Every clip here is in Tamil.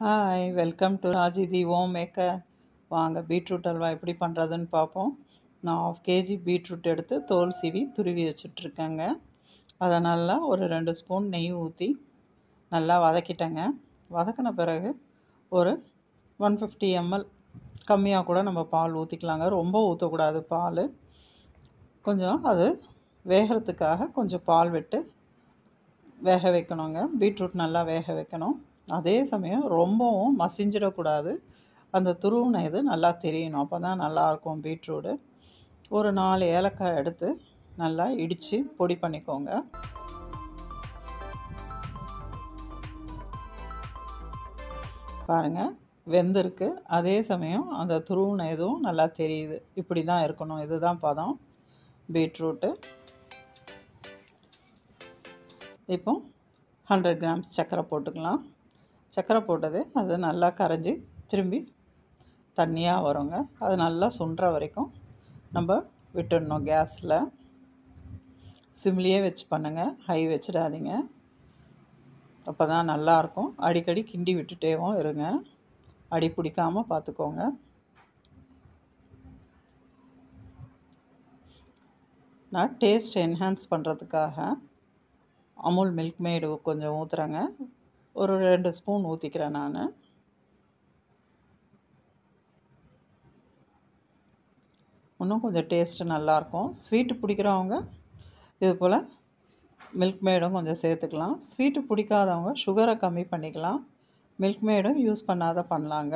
hi welcome to Rajithi home maker வாங்க பீட்ரூட் அல்வா எப்படி பண்ணுறதுன்னு பார்ப்போம் நான் ஆஃப் கேஜி பீட்ரூட் எடுத்து தோல் சீவி துருவி வச்சுட்ருக்கேங்க அதை நல்லா ஒரு ரெண்டு ஸ்பூன் நெய் ஊற்றி நல்லா வதக்கிட்டேங்க வதக்கின பிறகு ஒரு ஒன் ஃபிஃப்டி எம்எல் கம்மியாக கூட நம்ம பால் ஊற்றிக்கலாங்க ரொம்ப ஊற்றக்கூடாது பால் கொஞ்சம் அது வேகிறதுக்காக கொஞ்சம் பால் விட்டு வேக வைக்கணுங்க பீட்ரூட் நல்லா வேக வைக்கணும் அதே சமயம் ரொம்பவும் மசிஞ்சிடக்கூடாது அந்த துருவின இது நல்லா தெரியணும் அப்போ தான் நல்லாயிருக்கும் பீட்ரூட்டு ஒரு நாலு ஏலக்காய் எடுத்து நல்லா இடித்து பொடி பண்ணிக்கோங்க பாருங்கள் வெந்திருக்கு அதே சமயம் அந்த துருவின இதுவும் நல்லா தெரியுது இப்படி தான் இருக்கணும் இதுதான் பதம் பீட்ரூட்டு இப்போ ஹண்ட்ரட் கிராம்ஸ் சர்க்கரை போட்டுக்கலாம் சர்க்கரை போட்டது அது நல்லா கரைஞ்சி திரும்பி தண்ணியாக வருங்க அது நல்லா சுண்டுற வரைக்கும் நம்ம விட்டுடணும் கேஸில் சிம்லேயே வச்சு பண்ணுங்கள் ஹை வச்சிடாதீங்க அப்போ தான் நல்லாயிருக்கும் அடிக்கடி கிண்டி விட்டுட்டேவும் இருங்க அடி பிடிக்காமல் பார்த்துக்கோங்க நான் டேஸ்ட் என்ஹான்ஸ் பண்ணுறதுக்காக அமுல் மில்க் மேடு கொஞ்சம் ஊற்றுறேங்க ஒரு ரெண்டு ஸ்பூன் ஊற்றிக்கிறேன் நான் இன்னும் கொஞ்சம் டேஸ்ட்டு நல்லாயிருக்கும் ஸ்வீட்டு பிடிக்கிறவங்க இது போல் மில்க் மேடும் கொஞ்சம் சேர்த்துக்கலாம் ஸ்வீட்டு பிடிக்காதவங்க சுகரை கம்மி பண்ணிக்கலாம் மில்க் மேடும் யூஸ் பண்ணாத பண்ணலாங்க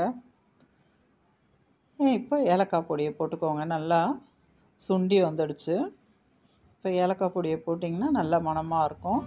இப்போ ஏலக்காய் பொடியை போட்டுக்கோங்க நல்லா சுண்டி வந்துடுச்சு இப்போ ஏலக்காய் பொடியை போட்டிங்கன்னா நல்ல மணமாக இருக்கும்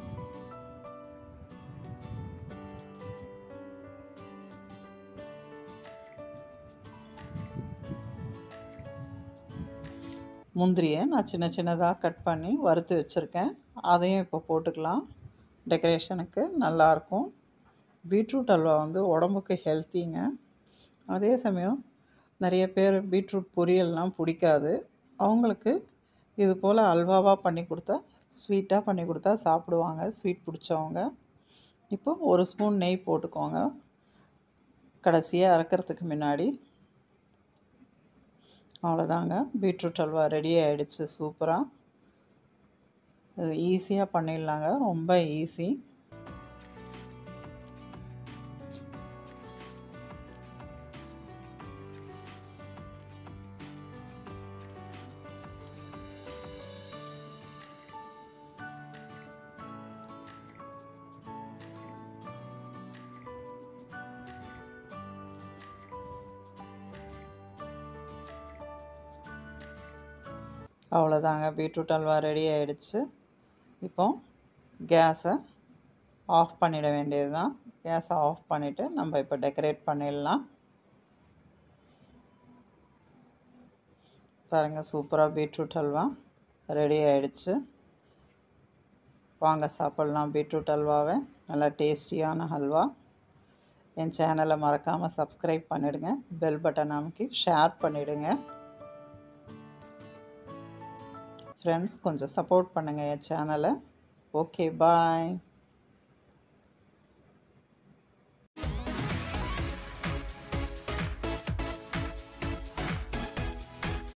முந்திரியை நான் சின்ன சின்னதாக கட் பண்ணி வறுத்து வச்சுருக்கேன் அதையும் இப்போ போட்டுக்கலாம் டெக்கரேஷனுக்கு நல்லாயிருக்கும் பீட்ரூட் அல்வா வந்து உடம்புக்கு ஹெல்த்திங்க அதே சமயம் நிறைய பேர் பீட்ரூட் பொரியல்லாம் பிடிக்காது அவங்களுக்கு இது போல் அல்வாவாக பண்ணி கொடுத்தா ஸ்வீட்டாக பண்ணி கொடுத்தா சாப்பிடுவாங்க ஸ்வீட் பிடிச்சவங்க இப்போ ஒரு ஸ்பூன் நெய் போட்டுக்கோங்க கடைசியாக இறக்கிறதுக்கு முன்னாடி அவ்வளோதாங்க பீட்ரூட் அல்வா ரெடி ஆகிடுச்சு சூப்பராக இது ஈஸியாக பண்ணிடலாங்க ரொம்ப ஈஸி அவ்வளோதாங்க பீட்ரூட் அல்வா ரெடி ஆகிடுச்சு இப்போ கேஸை ஆஃப் பண்ணிட வேண்டியது தான் கேஸை ஆஃப் பண்ணிவிட்டு நம்ம இப்போ டெக்கரேட் பண்ணிடலாம் பாருங்கள் சூப்பராக பீட்ரூட் அல்வா ரெடி ஆகிடுச்சு வாங்க சாப்பிட்லாம் பீட்ரூட் அல்வாவை நல்லா டேஸ்டியான ஹல்வா என் சேனலை மறக்காமல் சப்ஸ்கிரைப் பண்ணிவிடுங்க பெல் பட்டன் அமைக்கி ஷேர் பண்ணிவிடுங்க ஃப்ரெண்ட்ஸ் கொஞ்சம் சப்போர்ட் பண்ணுங்கள் என் சேனலை ஓகே பாய்